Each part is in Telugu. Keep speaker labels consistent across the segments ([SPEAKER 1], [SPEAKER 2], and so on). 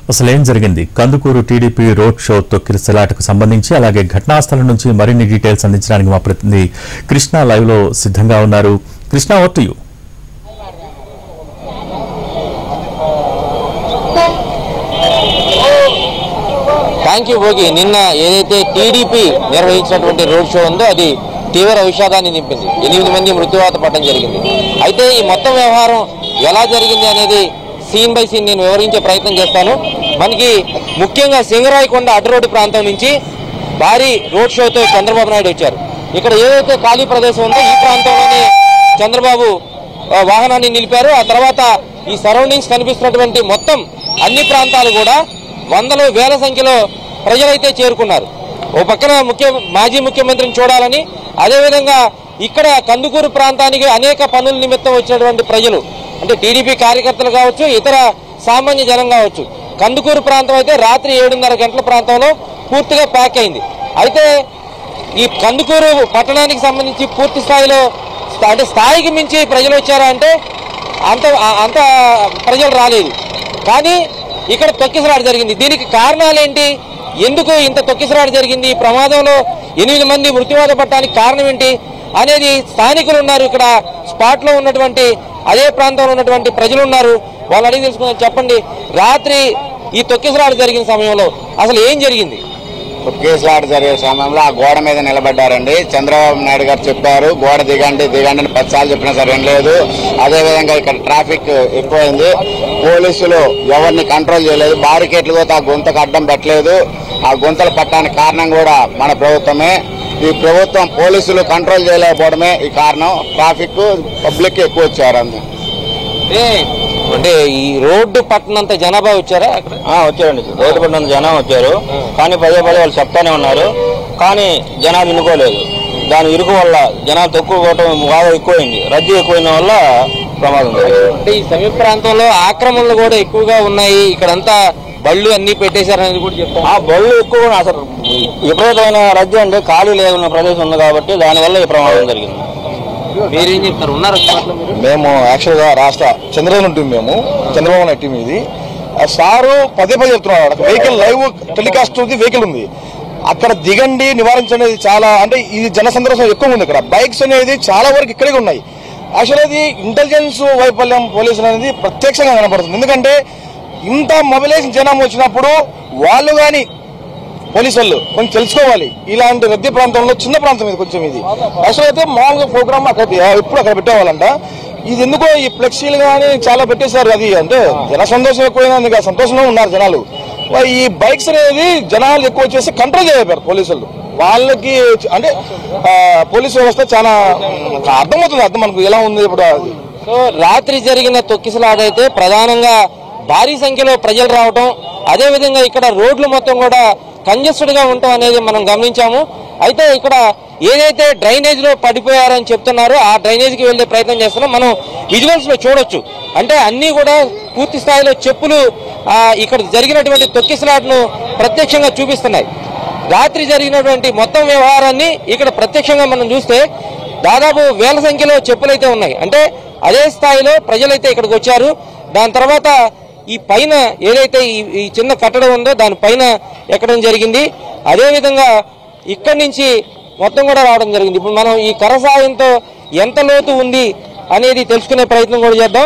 [SPEAKER 1] అసలు ఏం జరిగింది కందుకూరు టీడీపీ రోడ్ షో తొక్కిసలాటకు సంబంధించి అలాగే ఘటనాస్థలం నుంచి మరిన్ని డీటెయిల్స్ అందించడానికి మా ప్రతినిధి కృష్ణ లైవ్ లో సిద్ధంగా ఉన్నారు కృష్ణ ఓట్ యూ
[SPEAKER 2] థ్యాంక్ యూ భోగి నిన్న ఏదైతే టీడీపీ నిర్వహించినటువంటి రోడ్ షో ఉందో అది తీవ్ర విషాదాన్ని నింపింది ఎనిమిది మంది మృత్యువాత పడడం జరిగింది అయితే ఈ మొత్తం వ్యవహారం ఎలా జరిగింది అనేది సీన్ బై సీన్ నేను వివరించే ప్రయత్నం చేస్తాను మనకి ముఖ్యంగా సింగరాయకొండ అడ్డరోడ్డు ప్రాంతం నుంచి భారీ రోడ్ షోతో చంద్రబాబు నాయుడు వచ్చారు ఇక్కడ ఏదైతే ఖాళీ ప్రదేశం ఉందో ఈ ప్రాంతంలోనే చంద్రబాబు ఆ, వాహనాన్ని నిలిపారు ఆ తర్వాత ఈ సరౌండింగ్స్ కనిపిస్తున్నటువంటి మొత్తం అన్ని ప్రాంతాలు కూడా వందలు వేల సంఖ్యలో ప్రజలైతే చేరుకున్నారు ఓ పక్కన ముఖ్య మాజీ ముఖ్యమంత్రిని చూడాలని అదేవిధంగా ఇక్కడ కందుకూరు ప్రాంతానికి అనేక పనుల నిమిత్తం వచ్చినటువంటి ప్రజలు అంటే టీడీపీ కార్యకర్తలు కావచ్చు ఇతర సామాన్య జనం కావచ్చు కందుకూరు ప్రాంతం అయితే రాత్రి ఏడున్నర గంటల ప్రాంతంలో పూర్తిగా ప్యాక్ అయింది అయితే ఈ కందుకూరు పట్టణానికి సంబంధించి పూర్తి స్థాయిలో స్థా- అంటే స్థాయికి మించి ప్రజలు వచ్చారా అంటే అంత ఆ- అంత ప్రజలు రాలేదు కానీ ఇక్కడ తొక్కిసలాట జరిగింది దీనికి కారణాలు ఏంటి ఎందుకు ఇంత తొక్కిసలాట జరిగింది ఈ ప్రమాదంలో ఎనిమిది మంది మృత్యువాత పట్టడానికి కారణం ఏంటి అనేది స్థానికులు ఉన్నారు ఇక్కడ స్పాట్ లో ఉన్నటువంటి అదే ప్రాంతంలో ఉన్నటువంటి ప్రజలు ఉన్నారు వాళ్ళు అడిగి తెలుసుకుందాం చెప్పండి రాత్రి ఈ తొక్కిసలాట జరిగిన సమయంలో అసలు ఏం జరిగింది
[SPEAKER 3] కేసులాట జరిగే సమయంలో ఆ గోడ మీద నిలబడ్డారండి చంద్రబాబు నాయుడు గారు చెప్పారు గోడ దిగండి దిగండి అని పదిసార్లు చెప్పినా సరే వినలేదు అదేవిధంగా ఇక్కడ ట్రాఫిక్ ఎక్కువైంది పోలీసులు ఎవరిని కంట్రోల్ చేయలేదు బారికేట్లతో ఆ గుంతకు అడ్డం పెట్టలేదు ఆ గుంతలు పట్టడానికి కారణం కూడా మన ప్రభుత్వమే ఈ ప్రభుత్వం పోలీసులు కంట్రోల్ చేయలేకపోవడమే ఈ కారణం ట్రాఫిక్ పబ్లిక్ ఎక్కువ వచ్చారు అందు
[SPEAKER 2] అంటే అంటే ఈ రోడ్డు పట్టణంత జనాభా వచ్చారా అక్కడ
[SPEAKER 4] ఆ, వచ్చారండి రోడ్డు పడినంత జనం వచ్చారు కానీ పదే పదే వాళ్ళు చెప్తానే ఉన్నారు కానీ జనాలు వినుకోలేదు దాని ఇరుకు వల్ల జనాలు తక్కువ పోవటం బాగా ఎక్కువైంది రద్దీ ఎక్కువైన వల్ల ప్రమాదం జరిగింది
[SPEAKER 2] అంటే ఈ సమీప ప్రాంతంలో ఆక్రమణలు కూడా ఎక్కువగా ఉన్నాయి ఇక్కడంతా బళ్ళు అన్ని పెట్టేశారనేది కూడా చెప్తాం
[SPEAKER 4] ఆ బళ్ళు ఎక్కువ ఉన్నాయి. అసలు విపరీతమైన రద్దీ అంటే ఖాళీ లేకున్న ప్రదేశం ఉంది కాబట్టి దానివల్ల ఈ ప్రమాదం జరిగింది
[SPEAKER 2] మీరేం చెప్తారు ఉన్నారు స్పాట్లో మీరు
[SPEAKER 5] మేము యాక్చువల్గా రాష్ట్ర చంద్రబాబు టీం మేము చంద్రబాబు నాయుడు టీం ఇది ఆ సారు పదే పదే చెప్తున్నాడు అక్కడ వెహికల్ లైవ్ టెలికాస్ట్ ఉంది వెహికల్ ఉంది అక్కడ దిగండి నివారించండి అనేది చాలా అంటే ఇది జనసందర్శనం ఎక్కువ ఉంది ఇక్కడ బైక్స్ అనేది చాలా వరకు ఇక్కడే ఉన్నాయి యాక్చువల్ అది ఇంటెలిజెన్స్ వైఫల్యం పోలీసులు అనేది ప్రత్యక్షంగా కనపడుతుంది ఎందుకంటే ఇంత మొబిలైజేషన్ జనం వచ్చినప్పుడు వాళ్ళు కానీ పోలీసు వాళ్ళు కొంచెం తెలుసుకోవాలి ఇలాంటి రద్దీ ప్రాంతంలో చిన్న ప్రాంతం ఇది కొంచెం ఇది యాక్చువల్ అయితే మామూలుగా ప్రోగ్రామ్ అక్కడ ఎప్పుడు అక్కడ పెట్టేవాళ్ళంట ఇది ఎందుకో ఈ ఫ్లెక్సీలు కానీ చాలా పెట్టేశారు అది అంటే జన సంతోషం ఎక్కువైంది కదా సంతోషంలో ఉన్నారు జనాలు మరి ఈ బైక్స్ అనేది జనాలు ఎక్కువ వచ్చేసి కంట్రోల్ చేయలేపారు పోలీసులు వాళ్ళకి అంటే ఆ, పోలీసు వ్యవస్థ చాలా ఉమ్, అర్థమవుతుంది అర్థం మనకు ఎలా ఉంది ఇప్పుడు అది.
[SPEAKER 2] సో రాత్రి జరిగిన తొక్కిసలాట అయితే ప్రధానంగా భారీ సంఖ్యలో ప్రజలు రావటం అదేవిధంగా ఇక్కడ రోడ్లు మొత్తం కూడా కంజెస్టెడ్ గా ఉండటం అనేది మనం గమనించాము అయితే ఇక్కడ ఏదైతే డ్రైనేజ్ లో పడిపోయారని చెప్తున్నారో ఆ డ్రైనేజ్ కి వెళ్లే ప్రయత్నం చేస్తున్నాం మనం విజువల్స్ లో చూడొచ్చు అంటే అన్ని కూడా పూర్తి స్థాయిలో చెప్పులు ఆ, ఇక్కడ జరిగినటువంటి తొక్కిసలాటను ప్రత్యక్షంగా చూపిస్తున్నాయి రాత్రి జరిగినటువంటి మొత్తం వ్యవహారాన్ని ఇక్కడ ప్రత్యక్షంగా మనం చూస్తే దాదాపు వేల సంఖ్యలో చెప్పులైతే ఉన్నాయి అంటే అదే స్థాయిలో ప్రజలైతే ఇక్కడికి వచ్చారు దాని తర్వాత ఈ పైన ఏదైతే ఈ ఈ చిన్న కట్టడం ఉందో దాని పైన ఎక్కడం జరిగింది అదేవిధంగా ఇక్కడి నుంచి మొత్తం కూడా రావడం జరిగింది ఇప్పుడు మనం ఈ కర సాయంతో ఎంత లోతు ఉంది అనేది తెలుసుకునే ప్రయత్నం కూడా చేద్దాం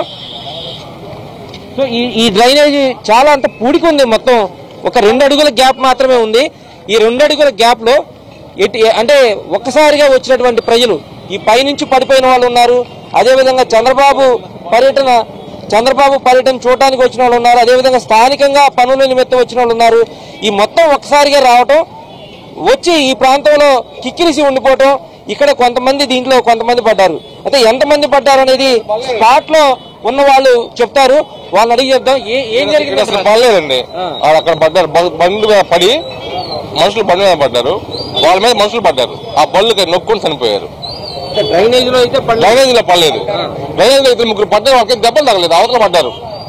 [SPEAKER 2] సో ఈ ఈ డ్రైనేజ్ చాలా అంత పూడికుంది మొత్తం ఒక రెండు అడుగుల గ్యాప్ మాత్రమే ఉంది ఈ రెండు అడుగుల గ్యాప్ లో ఎటు అంటే ఒక్కసారిగా వచ్చినటువంటి ప్రజలు ఈ పైనుంచి పడిపోయిన వాళ్ళు ఉన్నారు అదేవిధంగా చంద్రబాబు పర్యటన చంద్రబాబు పర్యటన చూడటానికి వచ్చిన వాళ్ళు ఉన్నారు అదేవిధంగా స్థానికంగా పనుల నిమిత్తం వచ్చిన వాళ్ళు ఉన్నారు ఈ మొత్తం ఒక్కసారిగా రావటం వచ్చి ఈ ప్రాంతంలో కిక్కిరిసి ఉండిపోవటం ఇక్కడ కొంతమంది దీంట్లో కొంతమంది పడ్డారు అయితే ఎంతమంది పడ్డారు అనేది స్పాట్ లో ఉన్న వాళ్ళు చెప్తారు వాళ్ళని అడిగి చెప్దాం ఏ- ఏం జరిగింది
[SPEAKER 6] అసలు
[SPEAKER 2] అసలు
[SPEAKER 6] పడలేదండి ఆడ అక్కడ పడ్డారు బ- బండి మీద పడి మనుషులు బండి మీద పడ్డారు వాళ్ళ మీద మనుషులు పడ్డారు ఆ బళ్ళు నొక్కుని చనిపోయారు
[SPEAKER 2] డ్రైనేజ్ లో అయితే పడలేదు.
[SPEAKER 6] డ్రైనేజ్ లో పడలేదు డ్రైనేజ్ లో ఇద్దరు ముగ్గురు పడ్డారు వాళ్ళకి దెబ్బలు తగలేదు అవతల పడ్డారు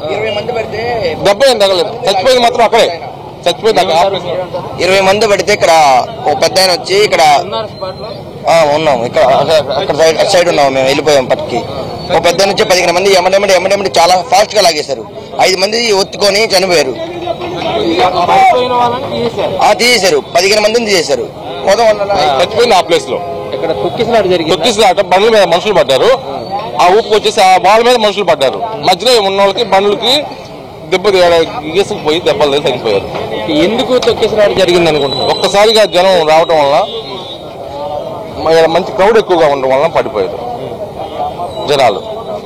[SPEAKER 6] దెబ్బ ఏం తగలేదు చచ్చిపోయింది మాత్రం అక్కడే చచ్చిపోయింది అక్కడ ఆపరేషన్
[SPEAKER 3] ఇరవై మంది పడితే ఇక్కడ ఒక పెద్ద ఆయన వచ్చి ఇక్కడ
[SPEAKER 2] ఉన్నారు స్పాట్ లో
[SPEAKER 3] ఆ, ఉన్నాం ఇక్కడ అక్కడ అక్కడ సైడ్ అటు సైడ్ ఉన్నాం మేము వెళ్ళిపోయాం పట్టుకి ఒక పెద్ద నుంచి పదిహేను మంది ఎమ్మడెమ్మడి ఎమ్మడెమ్మడి చాలా ఫాస్ట్ గా లాగేశారు ఐదు మంది ఒత్తుకొని చనిపోయారు
[SPEAKER 2] పడిపోయిన వాళ్ళని తీసేశారు
[SPEAKER 7] ఆ తీసేశారు పదిహేను మందిని తీసేశారు పోదాం అన్న
[SPEAKER 6] చచ్చిపోయింది ఆ ప్లేస్ లో
[SPEAKER 2] ఇక్కడ తొక్కిసలాట జరిగింది
[SPEAKER 6] తొక్కిసలాట బండ్ల మీద మనుషులు పడ్డారు ఆ ఊపు వచ్చేసి ఆ వాళ్ళ మీద మనుషులు పడ్డారు మధ్యలో ఉన్న వాళ్ళకి బండ్లకి దెబ్బ గీసుకుపోయి దెబ్బలు తగిలి చనిపోయారు
[SPEAKER 2] ఎందుకు తొక్కిసలాట జరిగింది అనుకుంటున్నారు
[SPEAKER 6] ఒక్కసారిగా జనం రావటం వల్ల మ- మంచి క్రౌడ్ ఎక్కువగా ఉండడం వల్ల పడిపోయారు జనాలు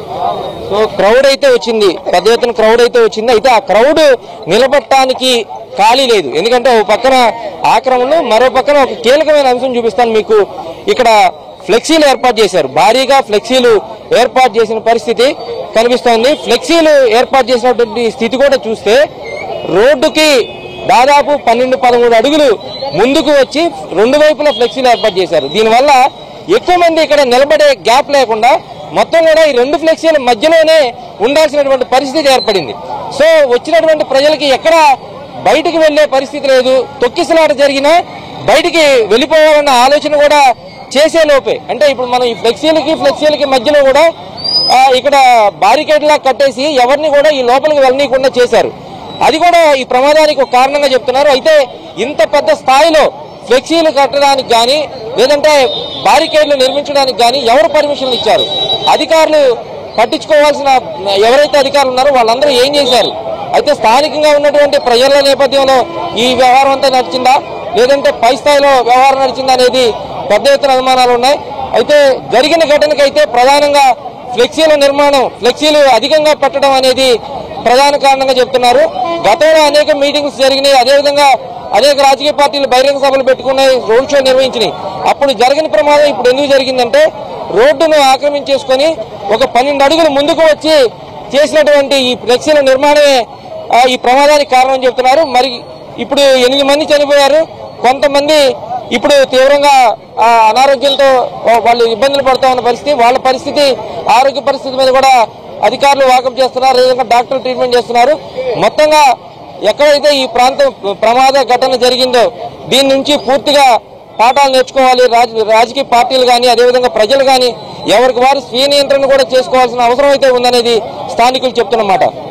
[SPEAKER 2] సో క్రౌడ్ అయితే వచ్చింది పెద్ద ఎత్తున క్రౌడ్ అయితే వచ్చింది అయితే ఆ క్రౌడ్ నిలబట్టడానికి ఖాళీ లేదు ఎందుకంటే ఓ పక్కన ఆక్రమణలు మరో పక్కన ఒక కీలకమైన అంశం చూపిస్తాను మీకు ఇక్కడ ఫ్లెక్సీలు ఏర్పాటు చేశారు భారీగా ఫ్లెక్సీలు ఏర్పాటు చేసిన పరిస్థితి కనిపిస్తోంది ఫ్లెక్సీలు ఏర్పాటు చేసినటువంటి స్థితి కూడా చూస్తే రోడ్డుకి దాదాపు పన్నెండు పదమూడు అడుగులు ముందుకు వచ్చి రెండు వైపులా ఫ్లెక్సీలు ఏర్పాటు చేశారు దీనివల్ల ఎక్కువ మంది ఇక్కడ నిలబడే గ్యాప్ లేకుండా మొత్తం కూడా ఈ రెండు ఫ్లెక్సీల మధ్యలోనే ఉండాల్సినటువంటి పరిస్థితి ఏర్పడింది సో వచ్చినటువంటి ప్రజలకి ఎక్కడ బయటికి వెళ్ళే పరిస్థితి లేదు తొక్కిసలాట జరిగినా బయటికి వెళ్ళిపోవాలన్న ఆలోచన కూడా చేసే లోపే అంటే ఇప్పుడు మనం ఈ ఫ్లెక్సీలకి ఫ్లెక్సీలకి మధ్యలో కూడా ఆ, ఇక్కడ బారికేడ్ లా కట్టేసి ఎవరిని కూడా ఈ లోపలికి వెళ్ళనీయకుండా చేశారు అది కూడా ఈ ప్రమాదానికి ఒక కారణంగా చెప్తున్నారు అయితే ఇంత పెద్ద స్థాయిలో ఫ్లెక్సీలు కట్టడానికి కానీ లేదంటే బారికేడ్లు నిర్మించడానికి కానీ ఎవరు పర్మిషన్లు ఇచ్చారు అధికారులు పట్టించుకోవాల్సిన ఎవరైతే అధికారులు ఉన్నారో వాళ్ళందరూ ఏం చేశారు అయితే స్థానికంగా ఉన్నటువంటి ప్రజల నేపథ్యంలో ఈ వ్యవహారం అంతా నడిచిందా లేదంటే పై స్థాయిలో వ్యవహారం నడిచిందా అనేది పెద్ద ఎత్తున అనుమానాలు ఉన్నాయి అయితే జరిగిన ఘటనకైతే ప్రధానంగా ఫ్లెక్సీల నిర్మాణం ఫ్లెక్సీలు అధికంగా పెట్టడం అనేది ప్రధాన కారణంగా చెప్తున్నారు గతంలో అనేక మీటింగ్స్ జరిగినాయి అదేవిధంగా అనేక రాజకీయ పార్టీలు బహిరంగ సభలు పెట్టుకున్నాయి రోడ్ షో నిర్వహించినాయి అప్పుడు జరగని ప్రమాదం ఇప్పుడు ఎందుకు జరిగిందంటే రోడ్డును ఆక్రమించేసుకొని ఒక పన్నెండు అడుగులు ముందుకు వచ్చి చేసినటువంటి ఈ ఫ్లెక్సీల నిర్మాణమే ఆ, ఈ ప్రమాదానికి కారణం చెప్తున్నారు మరి ఇప్పుడు ఎనిమిది మంది చనిపోయారు కొంతమంది ఇప్పుడు తీవ్రంగా ఆ, అనారోగ్యంతో వా- వాళ్ళు ఇబ్బందులు పడుతూ ఉన్న పరిస్థితి వాళ్ళ పరిస్థితి ఆరోగ్య పరిస్థితి మీద కూడా అధికారులు వాకప్ చేస్తున్నారు అదేవిధంగా డాక్టర్లు ట్రీట్మెంట్ చేస్తున్నారు మొత్తంగా ఎక్కడైతే ఈ ప్రాంతం ప్రమాద ఘటన జరిగిందో దీని నుంచి పూర్తిగా పాఠాలు నేర్చుకోవాలి రాజ రాజకీయ పార్టీలు కానీ అదేవిధంగా ప్రజలు కానీ ఎవరికి వారు స్వీయ నియంత్రణ కూడా చేసుకోవాల్సిన అవసరం అయితే ఉందనేది స్థానికులు చెప్తున్నమాట